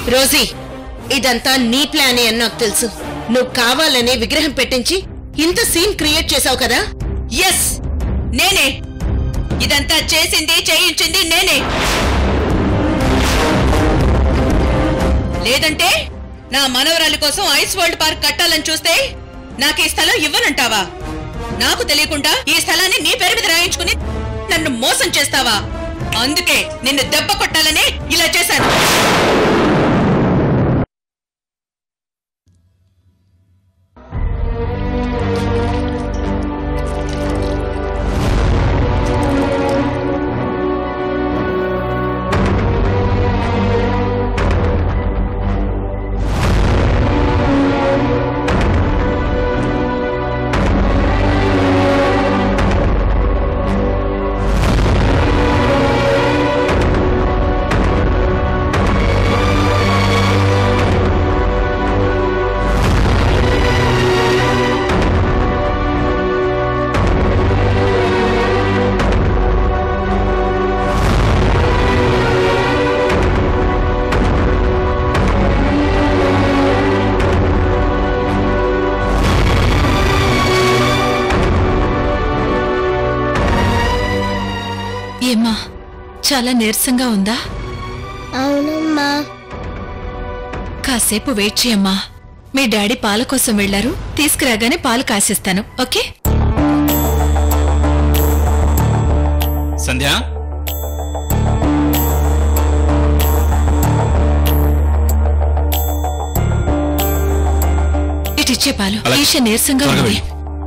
Rosie ఇదంతా నీ ప్లానే అని నాకు తెలుసు నువ్వు కావాలనే విగ్రహం పెట్టించి ఇంత సీన్ క్రియేట్ చేసావు కదా ఎస్ నేనే ఇదంతా చేసింది చేయించింది నేనే లేదంటే నా మనవరాలి కోసం ఐస్ వరల్డ్ పార్క్ కట్టాలని చూస్తే నాకు ఈ స్థలం ఇవ్వనంటావా నాకు తెలియకుండా ఈ స్థలాన్ని నీ పేరు మీద రాయించుకుని నన్ను మోసం చేస్తావా అందుకే నిన్ను దెబ్బ కొట్టాలనే ఇలా చేశాను ఏమ్మా చాలా నీరసంగా ఉందా అవునమ్మా కాసేపు వెయిట్ చేయమ్మా మీ డాడీ పాల కోసం వెళ్లారు తీసుకురాగానే పాలు కాసిస్తాను ఓకే సంధ్య ఇటిచ్చే పాలు అలాగే. ఈష నీరసంగా త్వరగా ఉంది వెళ్ళు.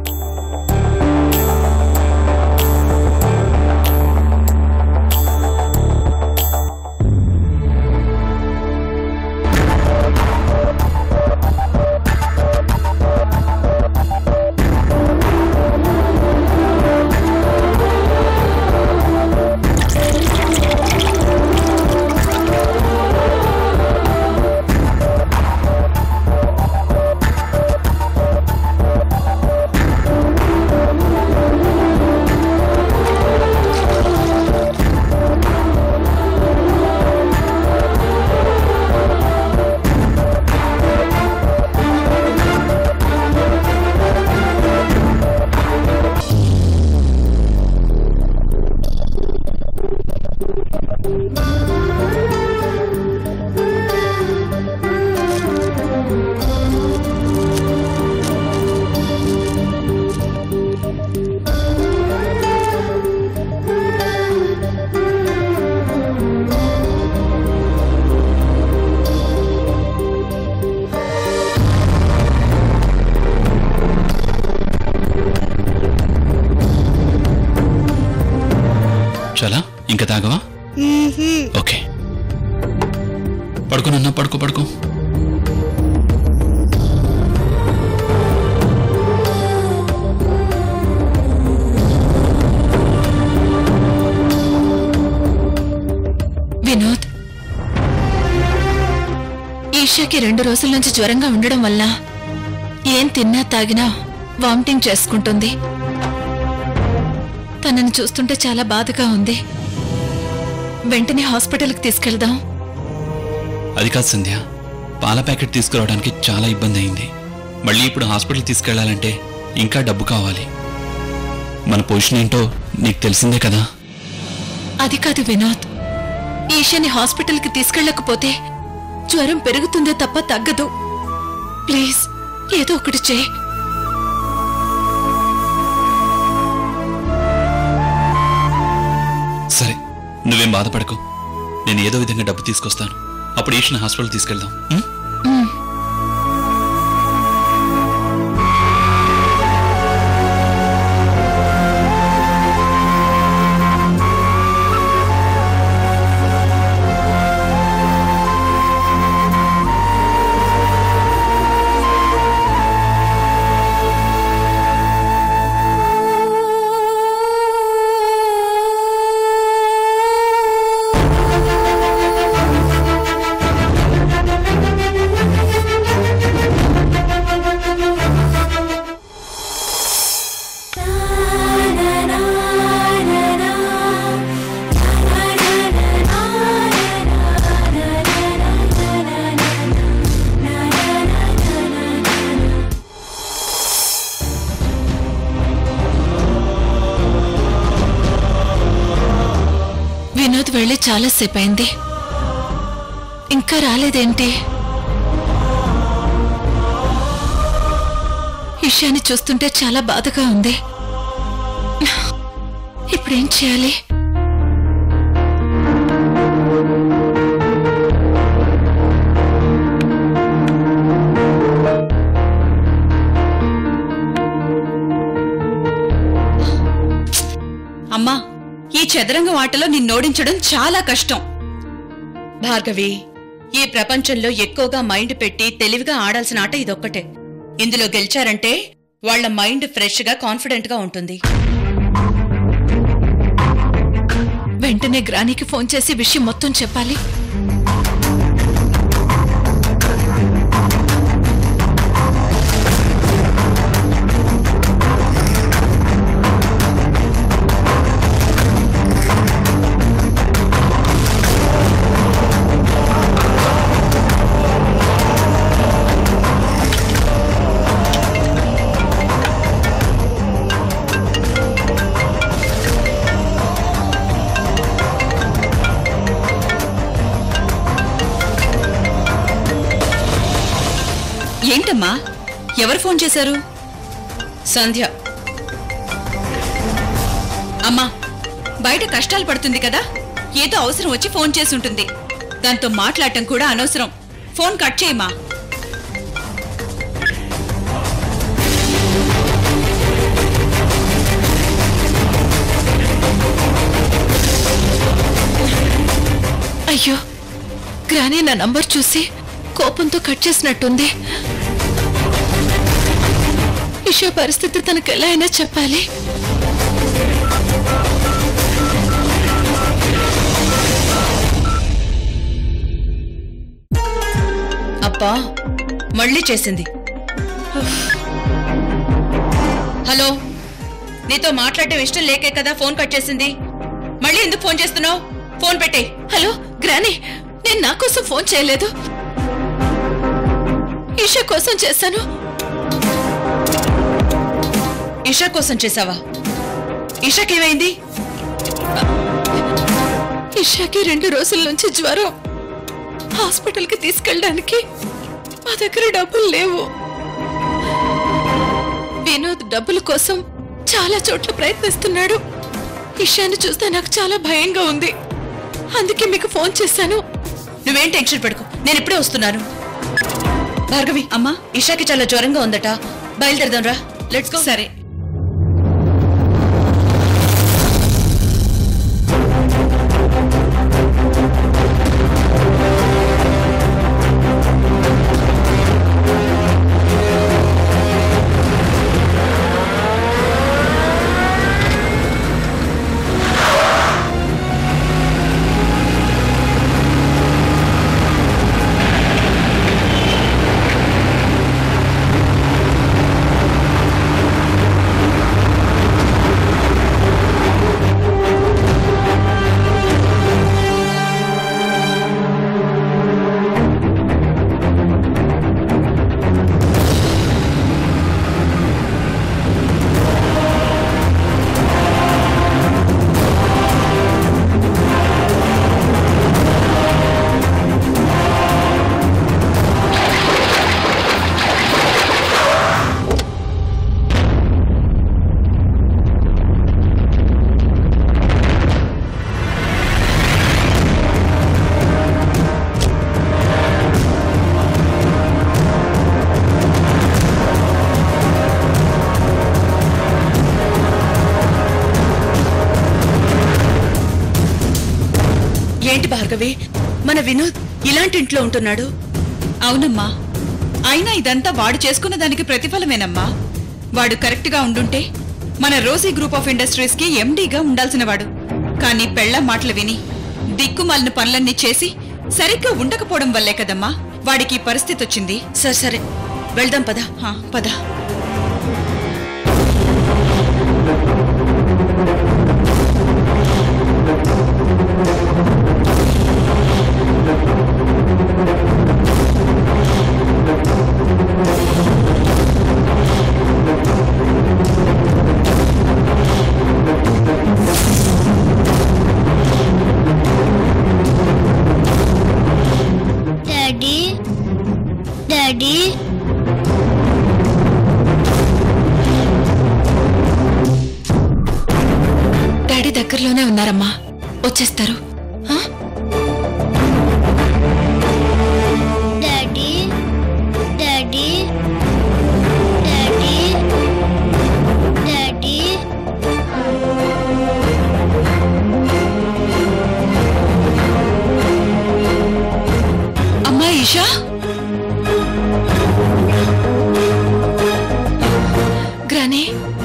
చాలా ఇంకా తాగవా ఓకే పడుకోనన్నా పడుకో పడుకో వినోద్ ఈషాకి రెండు రోజుల నుంచి జ్వరంగా ఉండడం వల్ల ఏం తిన్నా తాగినా వామిటింగ్ చేసుకుంటుంది తనని చూస్తుంటే చాలా బాధగా ఉంది వెంటనే హాస్పిటల్కి తీసుకెళ్దాం అది కాదు సంధ్య పాల ప్యాకెట్ తీసుకురావడానికి చాలా ఇబ్బంది అయింది మళ్ళీ ఇప్పుడు హాస్పిటల్ తీసుకెళ్లాలంటే ఇంకా డబ్బు కావాలి మన పొజిషన్ ఏంటో నీకు తెలిసిందే కదా అది కాదు వినోద్ ఈషాని హాస్పిటల్కి తీసుకెళ్ళకపోతే జ్వరం పెరుగుతుందే తప్ప తగ్గదు ప్లీజ్ ఏదో ఒకటి చేయి సరే నువ్వేం బాధపడకు నేను ఏదో విధంగా డబ్బు తీసుకొస్తాను అప్పుడు ఈషన్ హాస్పిటల్ తీసుకెళ్దాం ఉం? ఆ చాలాసేపు అయింది ఇంకా రాలేదేంటి ఇషాని చూస్తుంటే చాలా బాధగా ఉంది ఇప్పుడేం చేయాలి అమ్మా ఈ చదరంగం ఆటలో నిన్నోడించడం చాలా కష్టం భార్గవి ఈ ప్రపంచంలో ఎక్కువగా మైండ్ పెట్టి తెలివిగా ఆడాల్సిన ఆట ఇదొక్కటే ఇందులో గెలిచారంటే వాళ్ళ మైండ్ ఫ్రెష్ గా కాన్ఫిడెంట్ గా ఉంటుంది వెంటనే గ్రానికి ఫోన్ చేసి విషయం మొత్తం చెప్పాలి ఏంటమ్మా ఎవరు ఫోన్ చేశారు సంధ్య అమ్మా బయట కష్టాలు పడుతుంది కదా ఏదో అవసరం వచ్చి ఫోన్ చేసి ఉంటుంది దాంతో మాట్లాడటం కూడా అనవసరం ఫోన్ కట్ చేయమా అయ్యో గ్రానీ నా నంబర్ చూసి కోపంతో కట్ చేసినట్టుంది ఇషా పరిస్థితి తనకు ఎలా అయినా చెప్పాలి అబ్బా మళ్ళీ చేసింది హలో నీతో మాట్లాడటం ఇష్టం లేకే కదా ఫోన్ కట్ చేసింది మళ్ళీ ఎందుకు ఫోన్ చేస్తున్నావు ఫోన్ పెట్టే హలో గ్రానీ నేను నా కోసం ఫోన్ చేయలేదు ఇషా కోసం చేశాను ఇషా కోసం చేసావా ఇషాకేమైంది ఇషాకి రెండు రోజుల నుంచి జ్వరం హాస్పిటల్కి తీసుకెళ్ళడానికి మా దగ్గర డబ్బులు లేవు వినోద్ డబ్బుల కోసం చాలా చోట్ల ప్రయత్నిస్తున్నాడు ఇషాని చూస్తే నాకు చాలా భయంగా ఉంది అందుకే మీకు ఫోన్ చేశాను నువ్వేం టెన్షన్ పడుకో నేను ఇప్పుడే వస్తున్నాను భార్గవి అమ్మా ఇషాకి చాలా జ్వరంగా ఉందట బయలుదేరదాం రా లెట్స్ గో సరే ఏంటి భార్గవి మన వినోద్ ఇలాంటి ఇంట్లో ఉంటున్నాడు అవునమ్మా అయినా ఇదంతా వాడు చేసుకున్న దానికి ప్రతిఫలమేనమ్మా వాడు కరెక్ట్ గా ఉండుంటే మన రోజీ గ్రూప్ ఆఫ్ ఇండస్ట్రీస్ కి ఎండీగా ఉండాల్సిన వాడు కానీ పెళ్ళ మాటలు విని దిక్కుమాలిన పనులన్నీ చేసి సరిగ్గా ఉండకపోవడం వల్లే కదమ్మా వాడికి ఈ పరిస్థితి వచ్చింది సరే సరే వెళ్దాం పద పద డాడీ డాడీ దగ్గరలోనే ఉన్నారమ్మా వచ్చేస్తారు ఆ? డాడీ డాడీ డాడీ డాడీ అమ్మా ఈషా గ్రానీ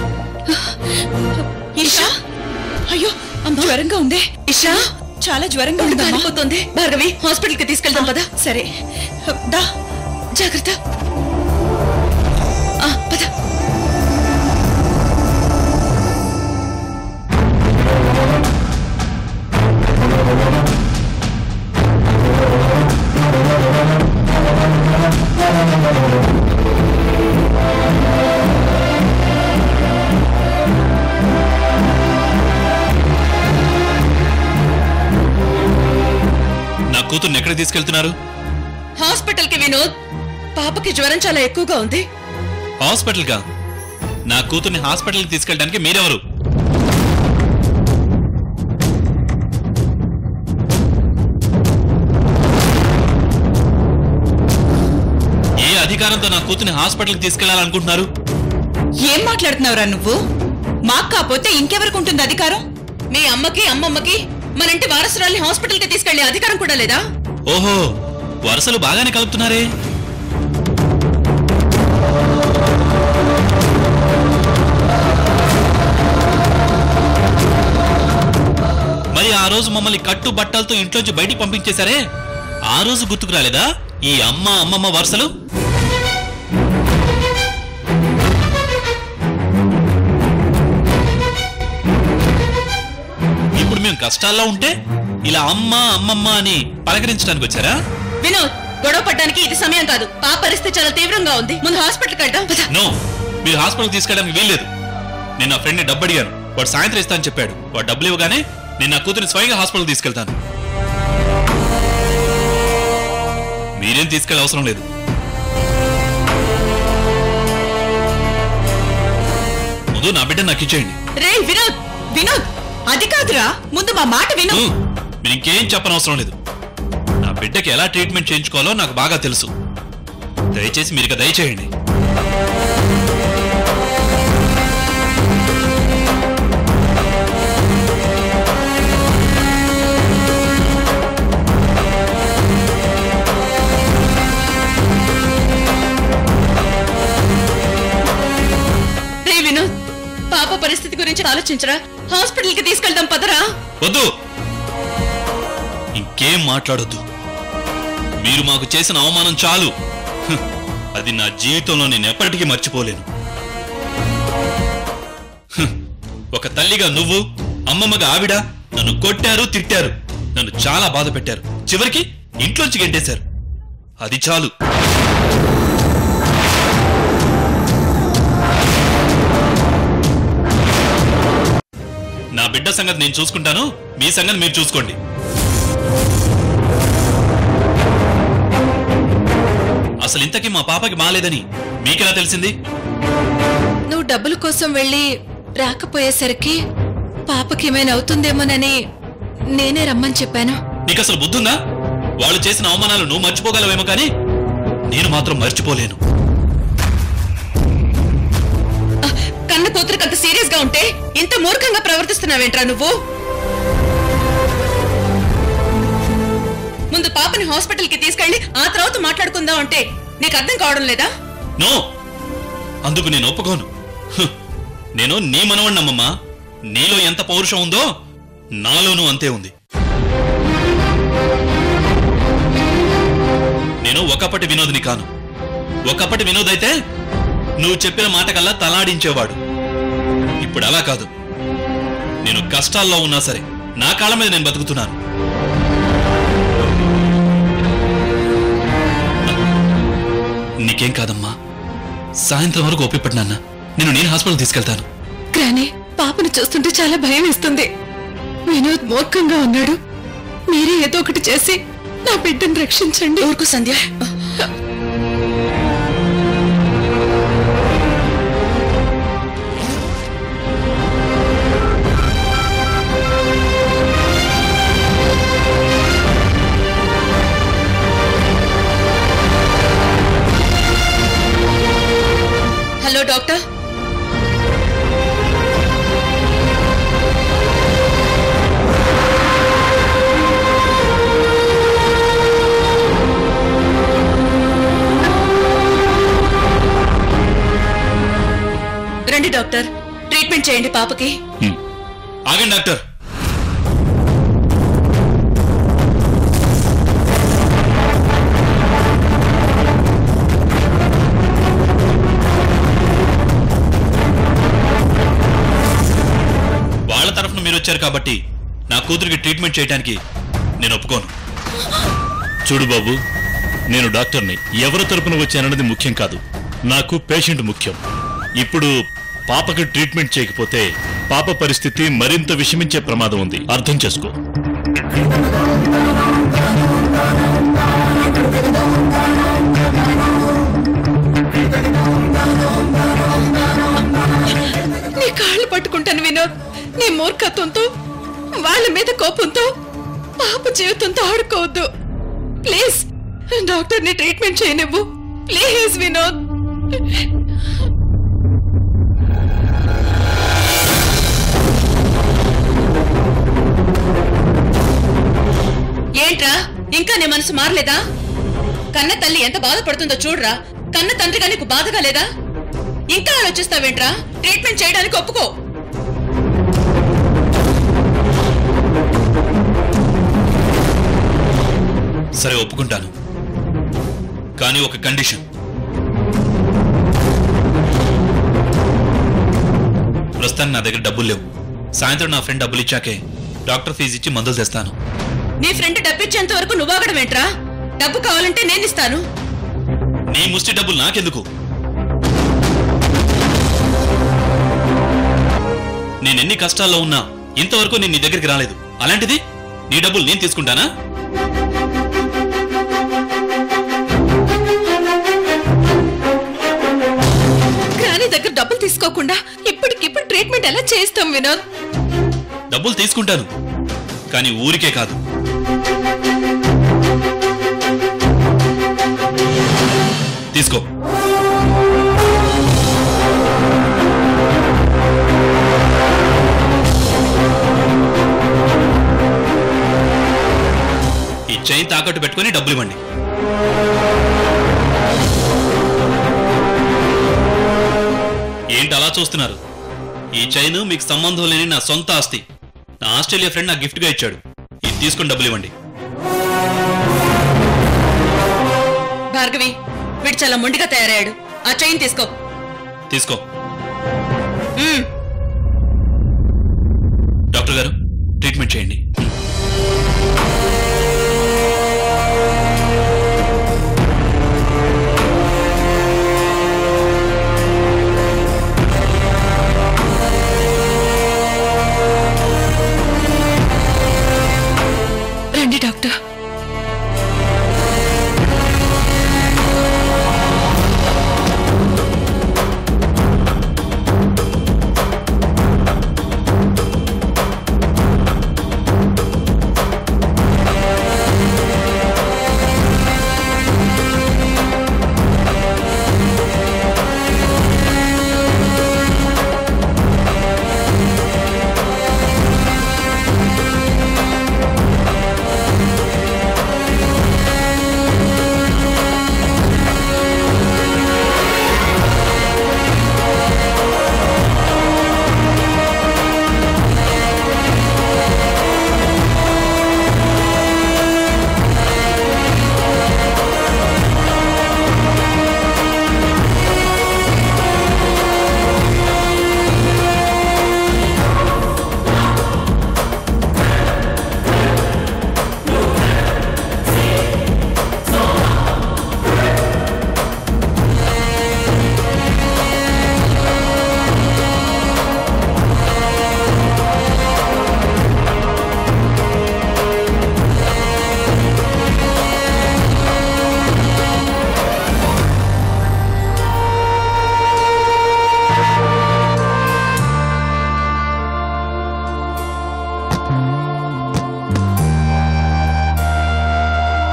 ఈషా అయ్యో అమ్మ జ్వరంగా ఉందే ఇషా చాలా జ్వరంగా ఉంది కాలిపోతుంది భార్గవి హాస్పిటల్ కి తీసుకెళ్తాం పదా సరే దా జాగ్రత్త ఆ, పద నా కూతుర్ని ఎక్కడికి తీసుకెళ్తున్నారు హాస్పిటల్ కి వినోద్ పాపకి జ్వరం చాలా ఎక్కువగా ఉంది హాస్పిటల్గా నా కూతుర్ని హాస్పిటల్కి తీసుకెళ్ళడానికి మీరెవరు ఏ అధికారంతో నా కూతుర్ని హాస్పిటల్కి తీసుకెళ్లాలనుకుంటున్నారు ఏం మాట్లాడుతున్నావురా నువ్వు మాకు కాకపోతే ఇంకెవరికి ఉంటుంది అధికారం మీ అమ్మకి అమ్మమ్మకి మన ఇంటి వారసురాల్ని హాస్పిటల్ కి తీసుకెళ్లే అధికారం కూడా లేదా ఓహో వరుసలు బాగానే కలుపుతున్నారే మరి ఆ రోజు మమ్మల్ని కట్టు బట్టలతో ఇంట్లోంచి బయటికి పంపించేశారే ఆ రోజు గుర్తుకు రాలేదా ఈ అమ్మ అమ్మమ్మ వరుసలు ఇప్పుడు మేము కష్టాల్లో ఉంటే ఇలా అమ్మ అమ్మమ్మ అని పలకరించడానికి వచ్చారా వినోద్ గొడవ పడ్డానికి ఇది సమయం కాదు ఆ పరిస్థితి చాలా తీవ్రంగా ఉంది ముందు హాస్పిటల్కి వెళ్దాం పద. నో మీరు హాస్పిటల్ తీసుకెళ్ళడానికి వీల్లేదు నేను నా ఫ్రెండ్ని డబ్బు అడిగాను వాడు సాయంత్రం ఇస్తానని చెప్పాడు వాడు డబ్బులు ఇవ్వగానే నేను నా కూతురిని స్వయంగా హాస్పిటల్ తీసుకెళ్తాను మీరేం తీసుకెళ్ళ అవసరం లేదు ముందు నా బిడ్డ నాకు ఇచ్చేయండి రే వినోద్ వినోద్ అది కాదురా ముందు మా మాట విను ఊ, మీరు ఇంకేం చెప్పనవసరం లేదు నా బిడ్డకి ఎలా ట్రీట్మెంట్ చేయించుకోవాలో నాకు బాగా తెలుసు దయచేసి మీరు ఇక దయచేయండి రే వినోద్ పాప పరిస్థితి గురించి ఆలోచించరా హాస్పిటల్ కి తీసుకెళ్దాం పదరా వద్దు ఇంకేం మాట్లాడొద్దు మీరు మాకు చేసిన అవమానం చాలు హ్, అది నా జీవితంలో నేను ఎప్పటికీ మర్చిపోలేను హ్, ఒక తల్లిగా నువ్వు అమ్మమ్మగా ఆవిడ నన్ను కొట్టారు తిట్టారు నన్ను చాలా బాధ పెట్టారు చివరికి ఇంట్లోంచి గెంటేశారు అది చాలు నా బిడ్డ సంగతి నేను చూసుకుంటాను మీ సంగతి మీరు చూసుకోండి అసలు ఇంతకీ మా పాపకి బాలేదని మీకెలా తెలిసింది నువ్వు డబ్బుల కోసం వెళ్ళి రాకపోయేసరికి పాపకి ఏమైనా అవుతుందేమోనని నేనే రమ్మని చెప్పాను నీకు అసలు బుద్ధుందా వాళ్ళు చేసిన అవమానాలు నువ్వు మర్చిపోగలవేమో కానీ నేను మాత్రం మర్చిపోలేను కన్న కూతురికి అంత సీరియస్ గా ఉంటే ఇంత మూర్ఖంగా ప్రవర్తిస్తున్నావేంట్రా నువ్వు ముందు పాపని హాస్పిటల్ కి తీసుకెళ్లి ఆ తర్వాత మాట్లాడుకుందాం అంటే నీకు అర్థం కావడం లేదా నో అందుకు నేను ఒప్పుకోను హ్, నేను నీ మనవణ్ణమ్మమ్మా నీలో ఎంత పౌరుషం ఉందో నాలోనూ అంతే ఉంది నేను ఒకప్పటి వినోద్ని కాను ఒకప్పటి వినోద్ అయితే నువ్వు చెప్పిన మాట కల్లా తలాడించేవాడు ఇప్పుడు అలా కాదు నేను కష్టాల్లో ఉన్నా సరే నా కాళ్ళ మీద నేను బతుకుతున్నాను నీకేం కాదమ్మా సాయంత్రం వరకు ఓపిక నాన్న నేను నేను హాస్పిటల్ తీసుకెళ్తాను గ్రాని పాపను చూస్తుంటే చాలా భయం వేస్తుంది వినోద్ మూర్ఖంగా ఉన్నాడు మీరే ఏదో ఒకటి చేసి నా బిడ్డను రక్షించండి ఊరుకు సంధ్య డాక్టర్ రండి డాక్టర్ ట్రీట్మెంట్ చేయండి పాపకి హ్మ్. ఆగండి డాక్టర్ వాళ్ళ తరఫున మీరు వచ్చారు కాబట్టి నా కూతురికి ట్రీట్మెంట్ చేయడానికి నేను ఒప్పుకోను చూడు బాబు నేను డాక్టర్ని ఎవరి తరపున వచ్చానన్నది ముఖ్యం కాదు నాకు పేషెంట్ ముఖ్యం ఇప్పుడు పాపకు ట్రీట్మెంట్ చేయకపోతే పాప పరిస్థితి మరింత విషమించే ప్రమాదం ఉంది అర్థం చేసుకో నీ కాళ్ళు పట్టుకుంటాను వినోద్ నీ మూర్ఖత్వంతో వాళ్ళ మీద కోపంతో పాప జీవితంతో ఆడుకోవద్దు ప్లీజ్ డాక్టర్ని ట్రీట్మెంట్ చేయనివ్వు ప్లీజ్ వినోద్ ఏంట్రా ఇంకా నీ మనసు మారలేదా కన్న తల్లి ఎంత బాధపడుతుందో చూడరా కన్న తండ్రిగా నీకు బాధగా లేదా ఇంకా ఆలోచిస్తావేంట్రా ట్రీట్మెంట్ చేయడానికి ఒప్పుకో సరే ఒప్పుకుంటాను కానీ ఒక కండిషన్ ప్రస్తుతానికి నా దగ్గర డబ్బులు లేవు సాయంత్రం నా ఫ్రెండ్ డబ్బులు ఇచ్చాకే డాక్టర్ ఫీజు ఇచ్చి మందులు తెస్తాను నీ ఫ్రెండ్ డబ్బిచ్చేంత వరకు నువ్వాగడం ఏంట్రా డబ్బు కావాలంటే నేను ఇస్తాను నీ ముష్టి డబ్బులు నాకెందుకు నేనెన్ని కష్టాల్లో ఉన్నా ఇంతవరకు నేను నీ దగ్గరికి రాలేదు అలాంటిది నీ డబ్బులు నేను తీసుకుంటానా గ్రాని దగ్గర డబ్బులు తీసుకోకుండా ఇప్పటికిప్పుడు ట్రీట్మెంట్ ఎలా చేస్తాం వినోద్ డబ్బులు తీసుకుంటాను కానీ ఊరికే కాదు తీసుకో ఈ చైన్ తాకట్టు పెట్టుకొని డబ్బులు ఇవ్వండి ఏంటి అలా చూస్తున్నారు ఈ చైన్ మీకు సంబంధం లేని నా సొంత ఆస్తి నా ఆస్ట్రేలియా ఫ్రెండ్ నాకు గిఫ్ట్గా ఇచ్చాడు ఇది తీసుకొని డబ్బులు ఇవ్వండి భార్గవి వీడు చాలా మొండిగా తయారయ్యాడు ఆ చైన్ తీసుకో తీసుకో మ్మ్. డాక్టర్ గారు ట్రీట్మెంట్ చేయండి రండి డాక్టర్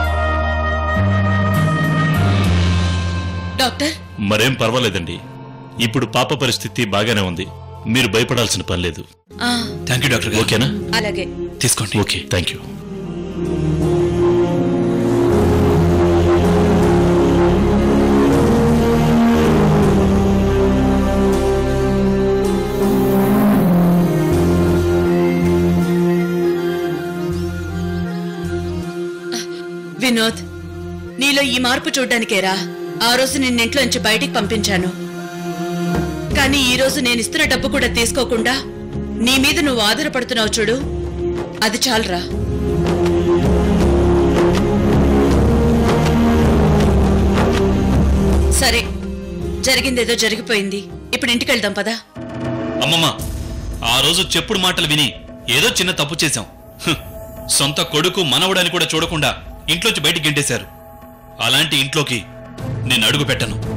మరేం పర్వాలేదండి ఇప్పుడు పాప పరిస్థితి బాగానే ఉంది మీరు భయపడాల్సిన పని లేదు ఆ, థ్యాంక్ యూ డాక్టర్ గారు ఓకేనా అలాగే తీసుకోండి ఓకే థ్యాంక్ యూ వినోద్ నీలో ఈ మార్పు చూడ్డానికేరా ఆ రోజు నిన్నింట్లోంచి బయటికి పంపించాను కానీ ఈ రోజు నేను ఇస్తున్న డబ్బు కూడా తీసుకోకుండా నీ మీద నువ్వు ఆధారపడుతున్నావు చూడు అది చాలరా సరే జరిగిందేదో జరిగిపోయింది ఇప్పుడు ఇంటికి వెళ్దాం పదా అమ్మమ్మ ఆ రోజు చెప్పుడు మాటలు విని ఏదో చిన్న తప్పు చేశాం హ్, సొంత కొడుకు మనవడని కూడా చూడకుండా ఇంట్లోంచి బయటికి గెంటేశారు అలాంటి ఇంట్లోకి నేను అడుగు పెట్టను